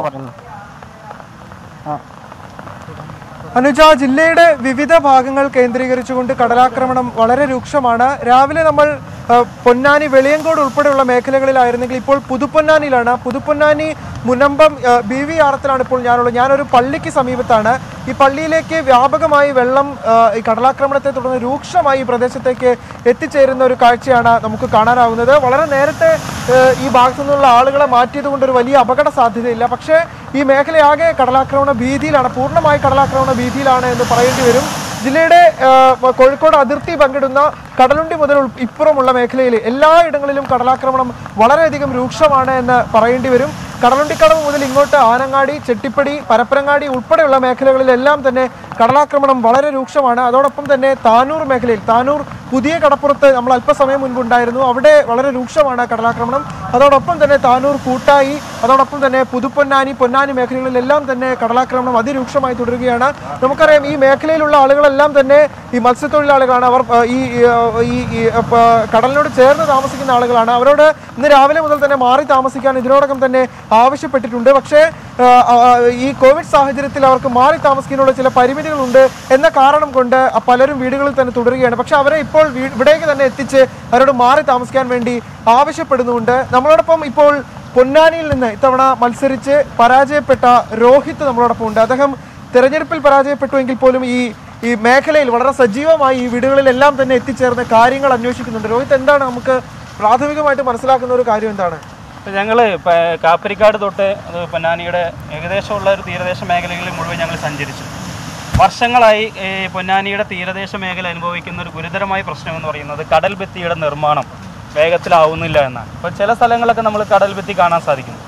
അനുജ ജില്ലയുടെ വിവിധ ഭാഗങ്ങൾ കേന്ദ്രീകരിച്ചുകൊണ്ട് കടലാക്രമണം വളരെ രൂക്ഷമാണ് രാവിലെ നമ്മൾ ആ, പൊന്നാനി വെളിയങ്കോട് ഉൾപ്പെടെയുള്ള മേഖലകളിലായിരുന്നെങ്കിൽ ഇപ്പോൾ പുതുപ്പൊന്നാനിയിലാണ് പുതുപ്പൊന്നാനി മുനമ്പം ആ, ബി വി ആറത്തിലാണ് ഇപ്പോൾ ഞാനുള്ളത് ഞാനൊരു പള്ളിക്ക് സമീപത്താണ് ഈ പള്ളിയിലേക്ക് വ്യാപകമായി വെള്ളം ആ, ഈ കടലാക്രമണത്തെ തുടർന്ന് രൂക്ഷമായി ഈ പ്രദേശത്തേക്ക് എത്തിച്ചേരുന്ന ഒരു കാഴ്ചയാണ് നമുക്ക് കാണാനാവുന്നത് വളരെ നേരത്തെ ആ, ഈ ഭാഗത്തു നിന്നുള്ള ആളുകളെ മാറ്റിയത് കൊണ്ട് ഒരു വലിയ അപകട സാധ്യതയില്ല പക്ഷേ ഈ മേഖലയാകെ കടലാക്രമണ ഭീതിയിലാണ് പൂർണ്ണമായി കടലാക്രമണ ഭീതിയിലാണ് എന്ന് പറയേണ്ടി വരും ജില്ലയുടെ ആ, കോഴിക്കോട് അതിർത്തി പങ്കിടുന്ന കടലുണ്ടി മുതൽ ഉൾ- ഇപ്പുറമുള്ള മേഖലയിൽ എല്ലായിടങ്ങളിലും കടലാക്രമണം വളരെയധികം രൂക്ഷമാണ് എന്ന് പറയേണ്ടി വരും കടലുണ്ടിക്കടവ് മുതൽ ഇങ്ങോട്ട് ആനങ്ങാടി ചെട്ടിപ്പടി പരപ്പനങ്ങാടി ഉൾപ്പെടെയുള്ള മേഖലകളിലെല്ലാം തന്നെ കടലാക്രമണം വളരെ രൂക്ഷമാണ് അതോടൊപ്പം തന്നെ താനൂർ മേഖലയിൽ താനൂർ പുതിയ കടപ്പുറത്ത് നമ്മൾ അല്പസമയം മുൻപുണ്ടായിരുന്നു അവിടെ വളരെ രൂക്ഷമാണ് കടലാക്രമണം അതോടൊപ്പം തന്നെ താനൂർ കൂട്ടായി അതോടൊപ്പം തന്നെ പുതുപ്പൊന്നാനി പൊന്നാനി മേഖലകളിലെല്ലാം തന്നെ കടലാക്രമണം അതിരൂക്ഷമായി തുടരുകയാണ് നമുക്കറിയാം ഈ മേഖലയിലുള്ള ആളുകളെല്ലാം തന്നെ ഈ മത്സ്യത്തൊഴിലാളികളാണ് അവർ ആ, ഈ ആ, ഈ ഈ, ആ, പ- കടലിനോട് ചേർന്ന് താമസിക്കുന്ന ആളുകളാണ് അവരോട് ഇന്ന് രാവിലെ മുതൽ തന്നെ മാറി താമസിക്കാൻ ഇതിനോടകം തന്നെ ആവശ്യപ്പെട്ടിട്ടുണ്ട് പക്ഷേ ആ, ആ, ഈ കോവിഡ് സാഹചര്യത്തിൽ അവർക്ക് മാറി താമസിക്കാനുള്ള ചില പരിമിതികളുണ്ട് എന്ന കാരണം കൊണ്ട് ആ പലരും വീടുകളിൽ തന്നെ തുടരുകയാണ് പക്ഷെ അവരെ ഇപ്പോൾ വീ- ഇവിടേക്ക് തന്നെ എത്തിച്ച് അവരോട് മാറി താമസിക്കാൻ വേണ്ടി ആവശ്യപ്പെടുന്നുണ്ട് നമ്മളോടൊപ്പം ഇപ്പോൾ പൊന്നാനിയിൽ നിന്ന് ഇത്തവണ മത്സരിച്ച് പരാജയപ്പെട്ട രോഹിത് നമ്മളോടൊപ്പം ഉണ്ട് അദ്ദേഹം തെരഞ്ഞെടുപ്പിൽ പരാജയപ്പെട്ടുവെങ്കിൽ പോലും ഈ ഈ മേഖലയിൽ വളരെ സജീവമായി ഈ വീടുകളിലെല്ലാം തന്നെ എത്തിച്ചേർന്ന് കാര്യങ്ങൾ അന്വേഷിക്കുന്നുണ്ട് രോഹിത് എന്താണ് നമുക്ക് പ്രാഥമികമായിട്ട് മനസ്സിലാക്കുന്ന ഒരു കാര്യം എന്താണ്
ഞങ്ങൾ കാപ്പരിക്കാട് തൊട്ട് അത് പൊന്നാനിയുടെ ഏകദേശമുള്ള ഒരു തീരദേശ മേഖലകളിൽ മുഴുവൻ ഞങ്ങൾ സഞ്ചരിച്ചു വർഷങ്ങളായി ഈ പൊന്നാനിയുടെ തീരദേശ മേഖല അനുഭവിക്കുന്ന ഒരു ഗുരുതരമായ പ്രശ്നം എന്ന് പറയുന്നത് കടൽ ഭിത്തിയുടെ നിർമ്മാണം വേഗത്തിലാവുന്നില്ല എന്നാണ് ഇപ്പോൾ ചില സ്ഥലങ്ങളൊക്കെ നമ്മൾ കടൽ ഭിത്തി കാണാൻ സാധിക്കും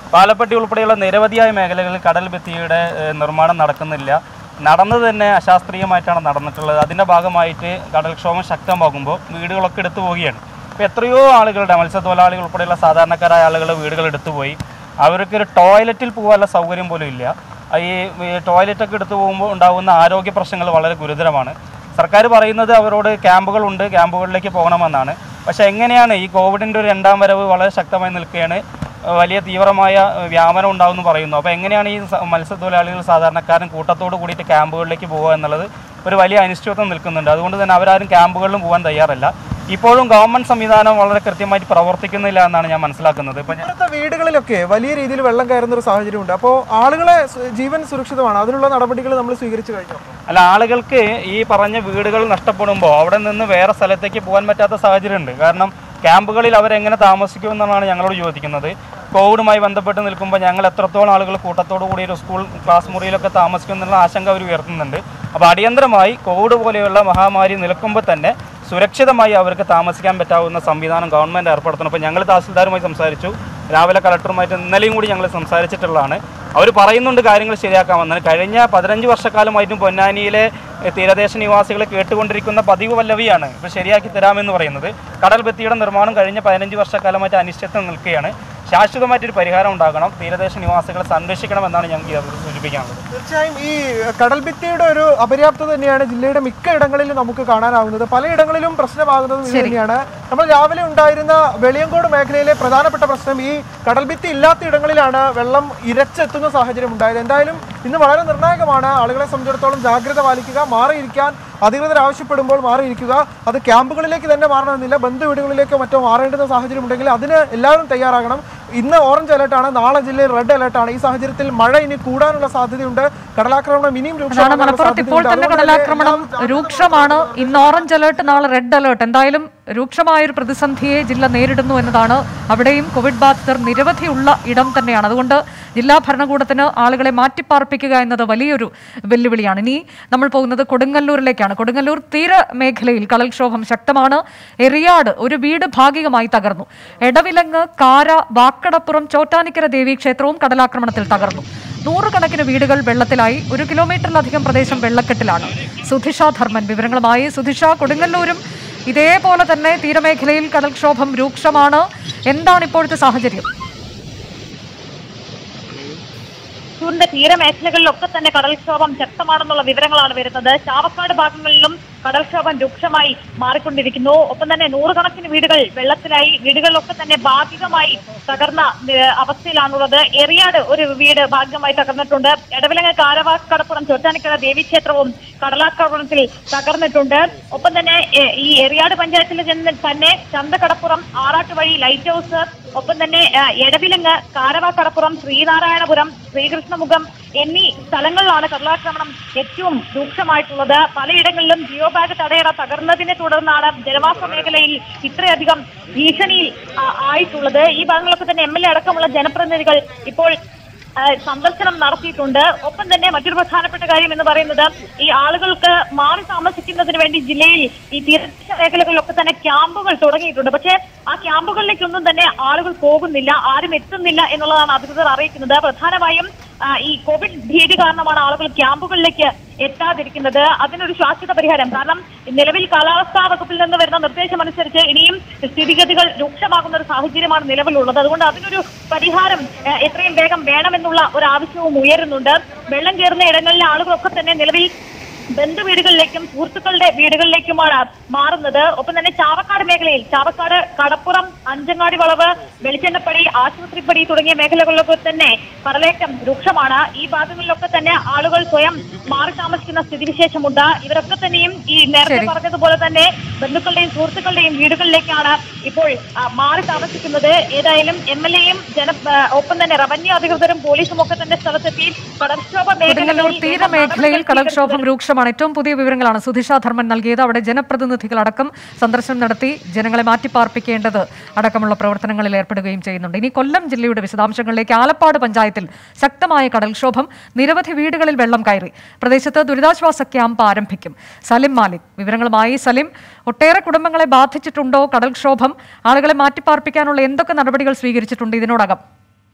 പാലപ്പെട്ടി ഉൾപ്പെടെയുള്ള നിരവധിയായ മേഖലകളിൽ കടൽ ഭിത്തിയുടെ ഏഹ്, നിർമ്മാണം നടക്കുന്നില്ല നടന്നത് തന്നെ അശാസ്ത്രീയമായിട്ടാണ് നടന്നിട്ടുള്ളത് അതിൻ്റെ ഭാഗമായിട്ട് കടൽക്ഷോഭം ശക്തമാകുമ്പോൾ വീടുകളൊക്കെ എടുത്തു പോവുകയാണ് ഇപ്പോൾ എത്രയോ ആളുകളുടെ മത്സ്യത്തൊഴിലാളികൾ ഉൾപ്പെടെയുള്ള സാധാരണക്കാരായ ആളുകളുടെ വീടുകൾ എടുത്തുപോയി അവർക്ക് ഒരു ടോയ്ലറ്റിൽ പോകാനുള്ള സൗകര്യം പോലും ഇല്ല ആ ഈ ഈ ടോയ്ലറ്റൊക്കെ എടുത്തു പോകുമ്പോൾ ഉണ്ടാകുന്ന ആരോഗ്യ പ്രശ്നങ്ങൾ വളരെ ഗുരുതരമാണ് സർക്കാർ പറയുന്നത് അവരോട് ക്യാമ്പുകളുണ്ട് ക്യാമ്പുകളിലേക്ക് പോകണമെന്നാണ് പക്ഷേ എങ്ങനെയാണ് ഈ കോവിഡിൻ്റെ ഒരു രണ്ടാം വരവ് വളരെ ശക്തമായി നിൽക്കുകയാണ് വലിയ തീവ്രമായ വ്യാപനം ഉണ്ടാവുമെന്ന് പറയുന്നു അപ്പോൾ എങ്ങനെയാണ് ഈ സ- മത്സ്യത്തൊഴിലാളികൾ സാധാരണക്കാരൻ കൂട്ടത്തോട് കൂടിയിട്ട് ക്യാമ്പുകളിലേക്ക് പോകുക എന്നുള്ളത് ഒരു വലിയ അനിശ്ചിതത്വം നിൽക്കുന്നുണ്ട് അതുകൊണ്ട് തന്നെ അവരാരും ക്യാമ്പുകളിലും പോകാൻ തയ്യാറല്ല ഇപ്പോഴും ഗവൺമെൻറ് സംവിധാനം വളരെ കൃത്യമായിട്ട് പ്രവർത്തിക്കുന്നില്ല എന്നാണ് ഞാൻ മനസ്സിലാക്കുന്നത് ഇപ്പം ഞാൻ
ഇപ്പോഴത്തെ വീടുകളിലൊക്കെ വലിയ രീതിയിൽ വെള്ളം കയറുന്ന ഒരു സാഹചര്യമുണ്ട് അപ്പോൾ ആളുകളെ സു- ജീവൻ സുരക്ഷിതമാണ് അതിനുള്ള നടപടികൾ നമ്മൾ സ്വീകരിച്ചു കഴിഞ്ഞു
അല്ല ആളുകൾക്ക് ഈ പറഞ്ഞ വീടുകൾ നഷ്ടപ്പെടുമ്പോൾ അവിടെ നിന്ന് വേറെ സ്ഥലത്തേക്ക് പോകാൻ പറ്റാത്ത സാഹചര്യമുണ്ട് കാരണം ക്യാമ്പുകളിൽ അവരെങ്ങനെ താമസിക്കുമെന്നാണ് ഞങ്ങളോട് ചോദിക്കുന്നത് കോവിഡുമായി ബന്ധപ്പെട്ട് നിൽക്കുമ്പോൾ ഞങ്ങൾ എത്രത്തോളം ആളുകൾ കൂട്ടത്തോടു കൂടി ഒരു സ്കൂൾ ക്ലാസ് മുറിയിലൊക്കെ താമസിക്കുമെന്നുള്ള ആശങ്ക അവർ ഉയർത്തുന്നുണ്ട് അപ്പോൾ അടിയന്തരമായി കോവിഡ് പോലെയുള്ള മഹാമാരി നിൽക്കുമ്പോൾ തന്നെ സുരക്ഷിതമായി അവർക്ക് താമസിക്കാൻ പറ്റാവുന്ന സംവിധാനം ഗവൺമെൻറ് ഏർപ്പെടുത്തണം അപ്പോൾ ഞങ്ങൾ തഹസിൽദാരുമായി സംസാരിച്ചു രാവിലെ കളക്ടറുമായിട്ട് ഇന്നലെയും കൂടി ഞങ്ങൾ സംസാരിച്ചിട്ടുള്ളതാണ് അവർ പറയുന്നുണ്ട് കാര്യങ്ങൾ ശരിയാക്കാമെന്ന് കഴിഞ്ഞ പതിനഞ്ച് വർഷക്കാലമായിട്ടും പൊന്നാനിയിലെ എഹ്, തീരദേശ നിവാസികളെ കേട്ടുകൊണ്ടിരിക്കുന്ന പതിവ് പല്ലവിയാണ് ഇപ്പോൾ ശരിയാക്കി തരാമെന്ന് പറയുന്നത് കടൽ ഭിത്തിയുടെ നിർമ്മാണം കഴിഞ്ഞ പതിനഞ്ച് വർഷക്കാലമായിട്ട് അനിശ്ചിതത്വം നിൽക്കുകയാണ് ശാശ്വതമായിട്ടൊരു പരിഹാരം ഉണ്ടാകണം തീരദേശ നിവാസികളെ സംരക്ഷിക്കണമെന്നാണ് ഞങ്ങൾക്ക് ഈ അവസരത്തിൽ സൂചിപ്പിക്കാനുള്ളത്
തീർച്ചയായും ഈ കടൽ ഭിത്തിയുടെ ഒരു അപര്യാപ്തത തന്നെയാണ് ജില്ലയുടെ മിക്ക ഇടങ്ങളിലും നമുക്ക് കാണാനാവുന്നത് പലയിടങ്ങളിലും പ്രശ്നമാകുന്നതും ഇത് തന്നെയാണ് നമ്മൾ രാവിലെ ഉണ്ടായിരുന്ന വെളിയങ്കോട് മേഖലയിലെ പ്രധാനപ്പെട്ട പ്രശ്നം ഈ കടൽ ഭിത്തി ഇല്ലാത്ത ഇടങ്ങളിലാണ് വെള്ളം ഇരച്ചെത്തുന്ന സാഹചര്യം ഉണ്ടായത് എന്തായാലും ഇന്ന് വളരെ നിർണായകമാണ് ആളുകളെ സംബന്ധിച്ചിടത്തോളം ജാഗ്രത പാലിക്കുക മാറിയിരിക്കാൻ അധികൃതർ ആവശ്യപ്പെടുമ്പോൾ മാറിയിരിക്കുക അത് ക്യാമ്പുകളിലേക്ക് തന്നെ മാറണമെന്നില്ല ബന്ധു വീടുകളിലേക്കോ മറ്റോ മാറേണ്ടുന്ന സാഹചര്യം ഉണ്ടെങ്കിൽ അതിന് എല്ലാവരും തയ്യാറാകണം ഇന്ന് ഓറഞ്ച് അലർട്ടാണ് നാളെ ജില്ലയിൽ റെഡ് അലർട്ടാണ് ഈ സാഹചര്യത്തിൽ മഴ ഇനി കൂടാനുള്ള സാധ്യതയുണ്ട് കടലാക്രമണം ഇനിയും
അതാണ്
രൂക്ഷമാകാനുള്ള
മലപ്പുറത്ത് ഇപ്പോൾ
സാധ്യതയുണ്ട്.
തന്നെ
അതുകൊണ്ട്
കടലാക്രമണം
എല്ലാ-
രൂക്ഷമാണ് ഇന്ന് ഓറഞ്ച് അലേർട്ട് നാളെ റെഡ് അലേർട്ട് എന്തായാലും രൂക്ഷമായ ഒരു പ്രതിസന്ധിയെ ജില്ല നേരിടുന്നു എന്നതാണ് അവിടെയും കോവിഡ് ബാധിതർ നിരവധിയുള്ള ഇടം തന്നെയാണ് അതുകൊണ്ട് ജില്ലാ ഭരണകൂടത്തിന് ആളുകളെ മാറ്റിപ്പാർപ്പിക്കുക എന്നത് വലിയൊരു വെല്ലുവിളിയാണ് ഇനി നമ്മൾ പോകുന്നത് കൊടുങ്ങല്ലൂരിലേക്കാണ് കൊടുങ്ങല്ലൂർ തീരമേഖലയിൽ കടൽക്ഷോഭം ശക്തമാണ് എറിയാട് ഒരു വീട് ഭാഗികമായി തകർന്നു എടവിലങ്ങ് കാര വാക്കടപ്പുറം ചോറ്റാനിക്കര ദേവീ ക്ഷേത്രവും കടലാക്രമണത്തിൽ തകർന്നു നൂറുകണക്കിന് വീടുകൾ വെള്ളത്തിലായി ഒരു കിലോമീറ്ററിലധികം പ്രദേശം വെള്ളക്കെട്ടിലാണ് സുധിഷ ധർമ്മൻ വിവരങ്ങളുമായി സുധിഷ കൊടുങ്ങല്ലൂരും ഇതേപോലെ തന്നെ തീരമേഖലയിൽ കടൽക്ഷോഭം രൂക്ഷമാണ് എന്താണ് ഇപ്പോഴത്തെ സാഹചര്യം
തൃശൂരിന്റെ തീരമേഖലകളിലൊക്കെ തന്നെ കടൽക്ഷോഭം ശക്തമാണെന്നുള്ള വിവരങ്ങളാണ് വരുന്നത് ചാവക്കാട് ഭാഗങ്ങളിലും കടൽക്ഷോഭം രൂക്ഷമായി മാറിക്കൊണ്ടിരിക്കുന്നു ഒപ്പം തന്നെ നൂറുകണക്കിന് വീടുകൾ വെള്ളത്തിലായി വീടുകളിലൊക്കെ തന്നെ ഭാഗികമായി തകർന്ന ഏഹ്, അവസ്ഥയിലാണുള്ളത് എറിയാട് ഒരു വീട് ഭാഗികമായി തകർന്നിട്ടുണ്ട് എടവിലങ്ങ് കാരവാക്കടപ്പുറം ചോറ്റാനിക്കര ദേവീക്ഷേത്രവും കടലാക്രമണത്തിൽ തകർന്നിട്ടുണ്ട് ഒപ്പം തന്നെ ഏഹ്, ഈ എറിയാട് പഞ്ചായത്തിൽ ചെന്ന് തന്നെ ചന്തക്കടപ്പുറം ആറാട്ടുവഴി ലൈറ്റ് ഹൗസ് ഒപ്പം തന്നെ ഏഹ്, എടവിലങ്ങ് കാരവാക്കടപ്പുറം ശ്രീനാരായണപുരം ശ്രീകൃഷ്ണമുഖം എന്നീ സ്ഥലങ്ങളിലാണ് കടലാക്രമണം ഏറ്റവും രൂക്ഷമായിട്ടുള്ളത് പലയിടങ്ങളിലും ജിയോ ബാഗ് തടയറ തകർന്നതിനെ തുടർന്നാണ് ജനവാസ മേഖലയിൽ ഇത്രയധികം ഭീഷണിയിൽ ആ, ആയിട്ടുള്ളത് ഈ ഭാഗങ്ങളൊക്കെ തന്നെ എം എൽ എ അടക്കമുള്ള ജനപ്രതിനിധികൾ ഇപ്പോൾ ആ, സന്ദർശനം നടത്തിയിട്ടുണ്ട് ഒപ്പം തന്നെ മറ്റൊരു പ്രധാനപ്പെട്ട കാര്യം എന്ന് പറയുന്നത് ഈ ആളുകൾക്ക് മാറി താമസിക്കുന്നതിന് വേണ്ടി ജില്ലയിൽ ഈ തീരദേശ മേഖലകളിലൊക്കെ തന്നെ ക്യാമ്പുകൾ തുടങ്ങിയിട്ടുണ്ട് പക്ഷേ ആ ക്യാമ്പുകളിലേക്കൊന്നും തന്നെ ആളുകൾ പോകുന്നില്ല ആരും എത്തുന്നില്ല എന്നുള്ളതാണ് അധികൃതർ അറിയിക്കുന്നത് പ്രധാനമായും ആ, ഈ കോവിഡ് ഭീതി കാരണമാണ് ആളുകൾ ക്യാമ്പുകളിലേക്ക് എത്താതിരിക്കുന്നത് അതിനൊരു ശാശ്വത പരിഹാരം കാരണം നിലവിൽ കാലാവസ്ഥാ വകുപ്പിൽ നിന്ന് വരുന്ന നിർദ്ദേശമനുസരിച്ച് ഇനിയും സ്ഥിതിഗതികൾ രൂക്ഷമാകുന്ന ഒരു സാഹചര്യമാണ് നിലവിലുള്ളത് അതുകൊണ്ട് അതിനൊരു പരിഹാരം ഏ, എത്രയും വേഗം വേണമെന്നുള്ള ഒരു ആവശ്യവും ഉയരുന്നുണ്ട് വെള്ളം കയറുന്ന ഇടങ്ങളിലെ ആളുകളൊക്കെ തന്നെ നിലവിൽ ബന്ധുവീടുകളിലേക്കും സുഹൃത്തുക്കളുടെ വീടുകളിലേക്കുമാണ് മാറുന്നത് ഒപ്പം തന്നെ ചാവക്കാട് മേഖലയിൽ ചാവക്കാട് കടപ്പുറം അഞ്ചങ്ങാടി വളവ് വെളിച്ചെണ്ണപ്പടി ആശുപത്രിപ്പടി തുടങ്ങിയ മേഖലകളിലൊക്കെ തന്നെ കടലേറ്റം രൂക്ഷമാണ് ഈ ഭാഗങ്ങളിലൊക്കെ തന്നെ ആളുകൾ സ്വയം മാറി താമസിക്കുന്ന സ്ഥിതിവിശേഷമുണ്ട് ഇവരൊക്കെ തന്നെയും ഈ നേരത്തെ
ശരി.
പറഞ്ഞതുപോലെ തന്നെ ബന്ധുക്കളുടെയും സുഹൃത്തുക്കളുടെയും വീടുകളിലേക്കാണ് ഇപ്പോൾ ആ, മാറി താമസിക്കുന്നത് ഏതായാലും എം എൽ എയും ജന ആ, ഒപ്പം തന്നെ റവന്യൂ അധികൃതരും പോലീസും ഒക്കെ തന്നെ സ്ഥലത്തെത്തി കടൽക്ഷോഭ
കൊടുങ്ങല്ലൂർ
മേഖലകളിൽ
തീരമേഖലയിൽ കടൽക്ഷോഭം
സ്വീകരിച്ചത്.
രൂക്ഷമാണ് ഏറ്റവും പുതിയ വിവരങ്ങളാണ് സുധിഷ ധർമ്മൻ നൽകിയത് അവിടെ ജനപ്രതിനിധികളടക്കം സന്ദർശനം നടത്തി ജനങ്ങളെ മാറ്റിപ്പാർപ്പിക്കേണ്ടത് അടക്കമുള്ള പ്രവർത്തനങ്ങളിൽ ഏർപ്പെടുകയും ചെയ്യുന്നുണ്ട് ഇനി കൊല്ലം ജില്ലയുടെ വിശദാംശങ്ങളിലേക്ക് ആലപ്പാട് പഞ്ചായത്തിൽ ശക്തമായ കടൽക്ഷോഭം നിരവധി വീടുകളിൽ വെള്ളം കയറി പ്രദേശത്ത് ദുരിതാശ്വാസ ക്യാമ്പ് ആരംഭിക്കും സലിം മാലിക് വിവരങ്ങളുമായി സലിം ഒട്ടേറെ കുടുംബങ്ങളെ ബാധിച്ചിട്ടുണ്ടോ കടൽക്ഷോഭം ആളുകളെ മാറ്റിപ്പാർപ്പിക്കാനുള്ള എന്തൊക്കെ നടപടികൾ സ്വീകരിച്ചിട്ടുണ്ട് ഇതിനോടകം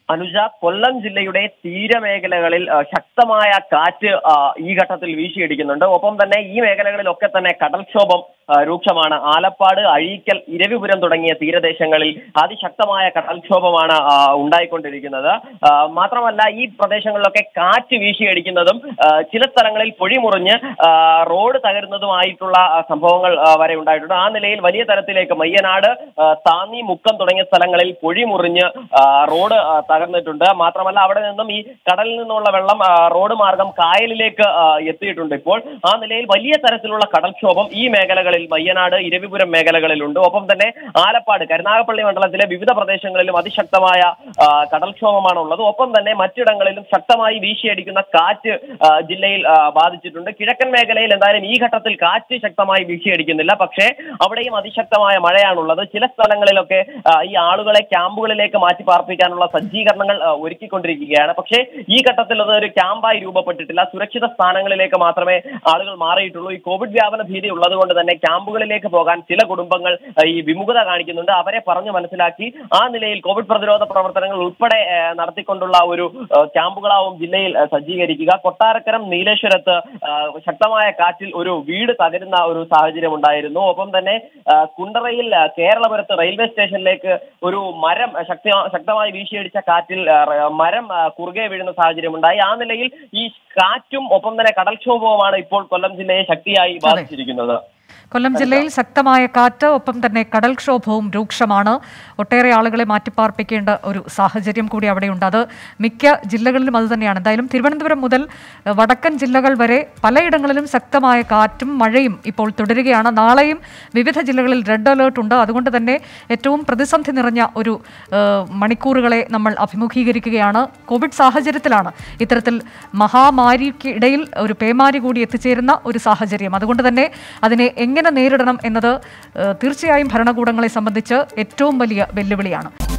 അനുജ കൊല്ലം ജില്ലയുടെ തീരമേഖലകളിൽ ആ, ശക്തമായ കാറ്റ് ആ, ഈ ഘട്ടത്തിൽ വീശിയടിക്കുന്നുണ്ട് ഒപ്പം തന്നെ ഈ മേഖലകളിലൊക്കെ തന്നെ കടൽക്ഷോഭം ആ, രൂക്ഷമാണ് ആലപ്പാട് അഴീക്കൽ ഇരവിപുരം തുടങ്ങിയ തീരദേശങ്ങളിൽ അതിശക്തമായ കടൽക്ഷോഭമാണ് ആ, ഉണ്ടായിക്കൊണ്ടിരിക്കുന്നത് ആ, മാത്രമല്ല ഈ പ്രദേശങ്ങളിലൊക്കെ കാറ്റ് വീശിയടിക്കുന്നതും ആ, ചില സ്ഥലങ്ങളിൽ പൊഴിമുറിഞ്ഞ് ആ, റോഡ് തകരുന്നതുമായിട്ടുള്ള ആ, സംഭവങ്ങൾ ആ, വരെ ഉണ്ടായിട്ടുണ്ട് ആ നിലയിൽ വലിയ തരത്തിലേക്ക് മയ്യനാട് ആ, താന്നി മുക്കം തുടങ്ങിയ സ്ഥലങ്ങളിൽ പൊഴിമുറിഞ്ഞ് ആ, റോഡ് ആ, തകർന്നിട്ടുണ്ട് മാത്രമല്ല അവിടെ നിന്നും ഈ കടലിൽ നിന്നുള്ള വെള്ളം ആ, റോഡ് മാർഗം കായലിലേക്ക് ആ, എത്തിയിട്ടുണ്ട് ഇപ്പോൾ ആ നിലയിൽ വലിയ തരത്തിലുള്ള കടൽക്ഷോഭം ഈ മേഖലകളിൽ മയ്യനാട് ഇരവിപുരം മേഖലകളിലുണ്ട് ഒപ്പം തന്നെ ആലപ്പാട് കരുനാഗപ്പള്ളി മണ്ഡലത്തിലെ വിവിധ പ്രദേശങ്ങളിലും അതിശക്തമായ ആ, കടൽക്ഷോഭമാണ് ഉള്ളത് ഒപ്പം തന്നെ മറ്റിടങ്ങളിലും ശക്തമായി വീശിയടിക്കുന്ന കാറ്റ് ആ, ജില്ലയിൽ ആ, ബാധിച്ചിട്ടുണ്ട് കിഴക്കൻ മേഖലയിൽ എന്തായാലും ഈ ഘട്ടത്തിൽ കാറ്റ് ശക്തമായി വീശിയടിക്കുന്നില്ല പക്ഷേ അവിടെയും അതിശക്തമായ മഴയാണുള്ളത് ചില സ്ഥലങ്ങളിലൊക്കെ ആ, ഈ ആളുകളെ ക്യാമ്പുകളിലേക്ക് മാറ്റി പാർപ്പിക്കാനുള്ള സജ്ജീകരണങ്ങൾ ആ, ഒരുക്കിക്കൊണ്ടിരിക്കുകയാണ് പക്ഷേ ഈ ഘട്ടത്തിൽ അത് ഒരു ക്യാമ്പായി രൂപപ്പെട്ടിട്ടില്ല സുരക്ഷിത സ്ഥാനങ്ങളിലേക്ക് മാത്രമേ ആളുകൾ മാറിയിട്ടുള്ളൂ ഈ കോവിഡ് വ്യാപന ഭീതി ഉള്ളത് കൊണ്ട് തന്നെ ക്യാമ്പുകളിലേക്ക് പോകാൻ ചില കുടുംബങ്ങൾ ആ, ഈ വിമുഖത കാണിക്കുന്നുണ്ട് അവരെ പറഞ്ഞു മനസ്സിലാക്കി ആ നിലയിൽ കോവിഡ് പ്രതിരോധ പ്രവർത്തനങ്ങൾ ഉൾപ്പെടെ ആ, നടത്തിക്കൊണ്ടുള്ള ഒരു ആ, ക്യാമ്പുകളാവും ജില്ലയിൽ ആ, സജ്ജീകരിക്കുക കൊട്ടാരക്കരം നീലേശ്വരത്ത് ആ, ശക്തമായ കാറ്റിൽ ഒരു വീട് തകരുന്ന ഒരു സാഹചര്യം ഉണ്ടായിരുന്നു ഒപ്പം തന്നെ ആ, കുണ്ടറയിൽ ആ, കേരളപുരത്ത് റെയിൽവേ സ്റ്റേഷനിലേക്ക് ഒരു മരം ശക്തി ശക്തമായി വീശിയടിച്ച കാറ്റിൽ ആ, റ- മരം ആ, കുറുകെ വീഴുന്ന സാഹചര്യം ഉണ്ടായി ആ നിലയിൽ ഈ കാറ്റും ഒപ്പം തന്നെ കടൽക്ഷോഭവുമാണ് ഇപ്പോൾ കൊല്ലം ജില്ലയെ ശക്തിയായി ബാധിച്ചിരിക്കുന്നത്
കൊല്ലം ജില്ലയിൽ ശക്തമായ കാറ്റ് ഒപ്പം തന്നെ കടൽക്ഷോഭവും രൂക്ഷമാണ് ഒട്ടേറെ ആളുകളെ മാറ്റിപ്പാർപ്പിക്കേണ്ട ഒരു സാഹചര്യം കൂടി അവിടെയുണ്ട് അത് മിക്ക ജില്ലകളിലും അത് തന്നെയാണ് എന്തായാലും തിരുവനന്തപുരം മുതൽ ഏഹ്, വടക്കൻ ജില്ലകൾ വരെ പലയിടങ്ങളിലും ശക്തമായ കാറ്റും മഴയും ഇപ്പോൾ തുടരുകയാണ് നാളെയും വിവിധ ജില്ലകളിൽ റെഡ് അലേർട്ട് ഉണ്ട് അതുകൊണ്ട് തന്നെ ഏറ്റവും പ്രതിസന്ധി നിറഞ്ഞ ഒരു ഏഹ്, മണിക്കൂറുകളെ നമ്മൾ അഭിമുഖീകരിക്കുകയാണ് കോവിഡ് സാഹചര്യത്തിലാണ് ഇത്തരത്തിൽ മഹാമാരിക്ക് ഇടയിൽ ഒരു പേമാരി കൂടി എത്തിച്ചേരുന്ന ഒരു സാഹചര്യം അതുകൊണ്ട് തന്നെ അതിനെ എങ്ങനെ നേരിടണം എന്നത് ഏഹ്, തീർച്ചയായും ഭരണകൂടങ്ങളെ സംബന്ധിച്ച് ഏറ്റവും വലിയ വെല്ലുവിളിയാണ്